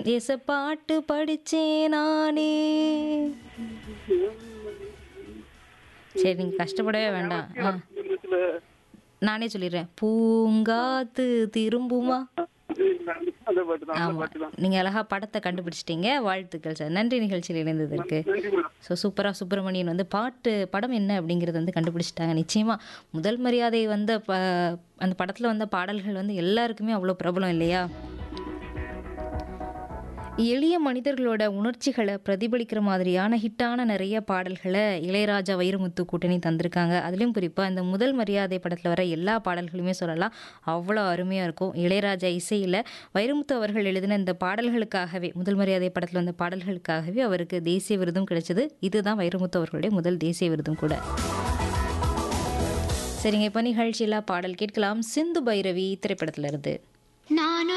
ஏச பாட்டு படிச்சேன் நானே சரி நீங்க கஷ்டப்படவே வேண்டாம் ஆ, நானே சொல்லிடுறேன் பூங்காத்து திரும்புமா அந்த பாட்டு தான் அந்த ஆமா பாட்டு தான் நீங்க அழகா படத்தை கண்டுபிடிச்சிட்டீங்க வாழ்த்துக்கள் சார் நன்றி நிகழ்ச்சியில் இணைந்ததற்கு நன்றி மேடம் ஸோ சூப்பரா சுப்பிரமணியன் வந்து பாட்டு படம் என்ன அப்படிங்கிறது வந்து கண்டுபிடிச்சிட்டாங்க நிச்சயமா முதல் மரியாதை வந்த ப அந்த படத்துல வந்த பாடல்கள் வந்து எல்லாருக்குமே அவ்வளோ பிரபலம் இல்லையா எளிய மனிதர்களோட உணர்ச்சிகளை பிரதிபலிக்கிற மாதிரியான ஹிட்டான நிறைய பாடல்களை இளையராஜா வைரமுத்து கூட்டணி தந்திருக்காங்க அதுலேயும் குறிப்பாக இந்த முதல் மரியாதை படத்தில் வர எல்லா பாடல்களுமே சொல்லலாம் அவ்வளோ அருமையாக இருக்கும் இளையராஜா இசையில் வைரமுத்து அவர்கள் எழுதின இந்த பாடல்களுக்காகவே முதல் மரியாதை படத்தில் வந்த பாடல்களுக்காகவே அவருக்கு தேசிய விருதும் கிடைச்சது இதுதான் வைரமுத்து அவர்களுடைய முதல் தேசிய விருதும் கூட சரிங்க இப்போ நிகழ்ச்சியில் பாடல் கேட்கலாம் சிந்து பைரவி திரைப்படத்திலிருந்து நானும்